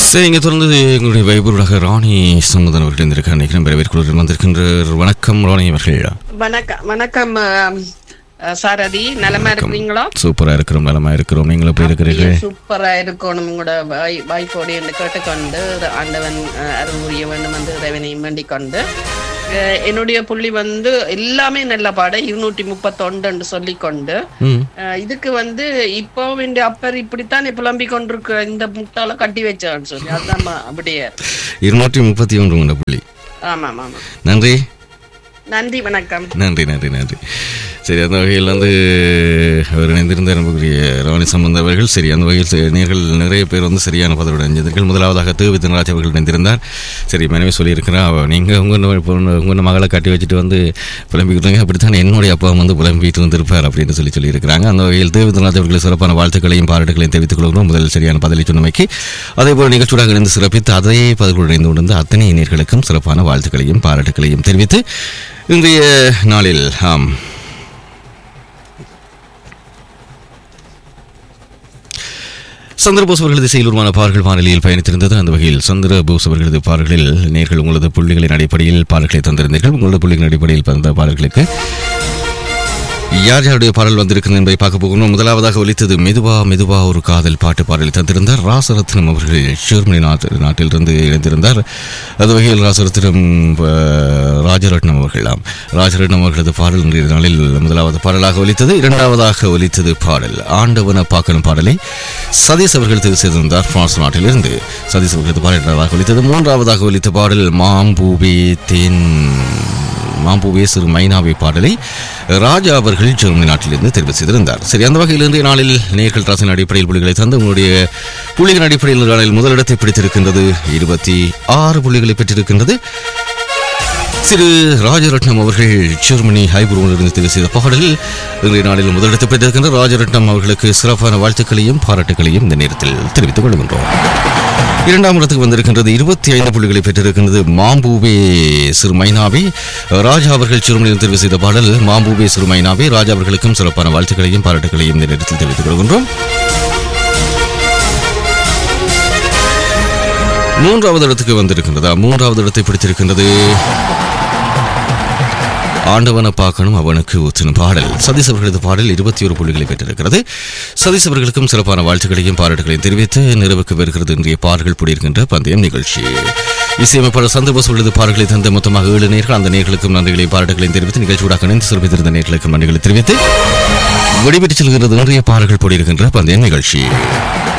சரி இங்கே தொடர்ந்து எங்களுடைய வைபூராக ராணி சம்பந்தன் அவர்கள் இருந்திருக்கார் நினைக்கிறேன் வரவேற்குள்ள வந்திருக்கின்ற வணக்கம் ராணி அவர்கள் வணக்கம் வணக்கம் ஆம், அஹ், சாரதி நலமா இருக்கிறீங்களா சூப்பரா இருக்கிறோம் நலமா இருக்கிறோம் நீங்கள் எப்படி இருக்கிறீர்கள் சூப்பரா இருக்கணும் உங்களோட வாய் வாய்ப்போடு என்று கேட்டுக்கொண்டு ஆண்டவன் அஹ், அருள் புரிய வேண்டும் என்று இறைவனையும் வேண்டிக் கொண்டு அஹ், என்னுடைய புள்ளி வந்து எல்லாமே நல்ல பாட இருநூற்றி முப்பத்தொண்டு என்று சொல்லிக்கொண்டு ம் அஹ், இதுக்கு வந்து இப்போ வேண்டிய அப்பர் இப்படித்தான் புலம்பிக் கொண்டிருக்க இந்த முட்டால கட்டி வச்சான்னு சொல்லி அதுதான் ம- அப்படியே இருநூற்றி முப்பத்தி ஒன்று உண்ட புள்ளி ஆமாம் ஆமாம் நன்றி நன்றி வணக்கம் நன்றி நன்றி நன்றி சரி அந்த வகையில் வந்து அவர் இணைந்திருந்த நம்பக்கூடிய ராணி சம்பந்த அவர்கள் சரி அந்த வகையில் சரி, நேர்கள் நிறைய பேர் வந்து சரியான பதவியோட அஞ்சதர்கள் முதலாவதாக தேவி தினராஜ் அவர்கள் இணைந்திருந்தார் சரி மனைவி சொல்லியிருக்கிறா அவ நீங்கள் உங்கள் பொண்ணு உங்கள் மகளை கட்டி வச்சுட்டு வந்து புலம்பிக்கிட்டாங்க அப்படித்தான் என்னுடைய அப்பா வந்து புலம்பிட்டு வந்திருப்பார் அப்படின்னு சொல்லி சொல்லியிருக்கிறாங்க அந்த வகையில் தேவி தினராஜ் அவர்கள் சிறப்பான வாழ்த்துக்களையும் பாராட்டுகளையும் தெரிவித்துக் கொள்கிறோம் முதலில் சரியான பதிலை சொன்னமைக்கு அதே போல் நிகழ்ச்சியோட இணைந்து சிறப்பித்து அதே பதில்களுடன் இணைந்து கொண்டு அத்தனை நேர்களுக்கும் சிறப்பான வாழ்த்துக்களையும் பாராட்டுகளையும் தெரிவித்து இன்றைய நாளில் ஆம் சந்திரபோஸ் அவர்களது இசையில் உருவான பாடல்கள் வானொலியில் பயணித்திருந்தது அந்த வகையில் சந்திரபோஸ் அவர்களது பாடல்களில் நேர்கள் உங்களது புள்ளிகளின் அடிப்படையில் பாடல்களை தந்திருந்தீர்கள் உங்களது புள்ளிகளின் அடிப்படையில் பிறந்த பாடல்களுக்கு யார் யாருடைய பாடல் வந்திருக்கிறது என்பதை பார்க்க போகணும் முதலாவதாக ஒலித்தது மெதுவா மெதுவா ஒரு காதல் பாட்டு பாடலை தந்திருந்தார் ராசரத்னம் அவர்கள் ஜெர்மனி நாட்டு நாட்டிலிருந்து இணைந்திருந்தார் அது வகையில் ராசரத்னம் அஹ், ராஜரட்னம் அவர்களாம் ராஜரட்னம் அவர்களது பாடல் இன்றைய நாளில் முதலாவது பாடலாக ஒலித்தது இரண்டாவதாக ஒலித்தது பாடல் ஆண்டவன பாக்கணும் பாடலை சதீஷ் அவர்கள் தெரிவு செய்திருந்தார் பிரான்ஸ் நாட்டிலிருந்து சதீஷ் அவர்களது பாடல் இரண்டாவதாக ஒலித்தது மூன்றாவதாக ஒலித்த பாடல் மாம்பூவே தேன் மாம்பூவே சிறு மைனாவை பாடலை ராஜா அவர்கள் ஜெர்மனி நாட்டிலிருந்து தெரிவு செய்திருந்தார் சரி அந்த வகையில் இன்றைய நாளில் நேர்கள் ராசின் அடிப்படையில் புள்ளிகளை தந்து உங்களுடைய புள்ளிகளின் அடிப்படையில் இன்றைய நாளில் முதலிடத்தை பிடித்திருக்கின்றது இருபத்தி ஆறு புள்ளிகளை பெற்றிருக்கின்றது திரு ராஜரட்னம் அவர்கள் ஜெர்மனி ஹைபூரிலிருந்து தெரிவு செய்த பாடலில் இன்றைய நாளில் முதலிடத்தை பெற்றிருக்கின்ற ராஜரட்னம் அவர்களுக்கு சிறப்பான வாழ்த்துக்களையும் பாராட்டுகளையும் இந்த நேரத்தில் தெரிவித்துக் கொள்கின்றோம் இரண்டாம் இடத்துக்கு வந்திருக்கின்றது இருபத்தி ஐந்து புள்ளிகளை பெற்றிருக்கின்றது மாம்பூவே சிறு மைனாவே ராஜா அவர்கள் சிறுமணியில் தெரிவு செய்த பாடல் மாம்பூவே சிறு மைனாவே ராஜா அவர்களுக்கும் சிறப்பான வாழ்த்துக்களையும் பாராட்டுகளையும் இந்த நேரத்தில் தெரிவித்துக் கொள்கின்றோம் மூன்றாவது இடத்துக்கு வந்திருக்கின்றதா மூன்றாவது இடத்தை பிடித்திருக்கின்றது ஆண்டவனை பார்க்கணும் அவனுக்கு ஊற்றின பாடல் சதீஷ் அவர்களது பாடல் இருபத்தி ஒரு புள்ளிகளை பெற்றிருக்கிறது சதீஷ் அவர்களுக்கும் சிறப்பான வாழ்த்துக்களையும் பாராட்டுகளையும் தெரிவித்து நிறைவுக்கு வருகிறது இன்றைய பாடல்கள் கூடியிருக்கின்ற பந்தயம் நிகழ்ச்சி இசையமைப்பாளர் சந்திரபோஸ் அவர்களது பாடல்களை தந்த மொத்தமாக ஏழு நேர்கள் அந்த நேர்களுக்கும் நன்றிகளையும் பாராட்டுகளையும் தெரிவித்து நிகழ்ச்சியோட இணைந்து சிறப்பித்திருந்த நேர்களுக்கும் நன்றிகளை தெரிவித்து விடைபெற்று செல்கிறது இன்றைய பாடல்கள் போடியிருக்கின்ற பந்தயம் நிகழ்ச்சி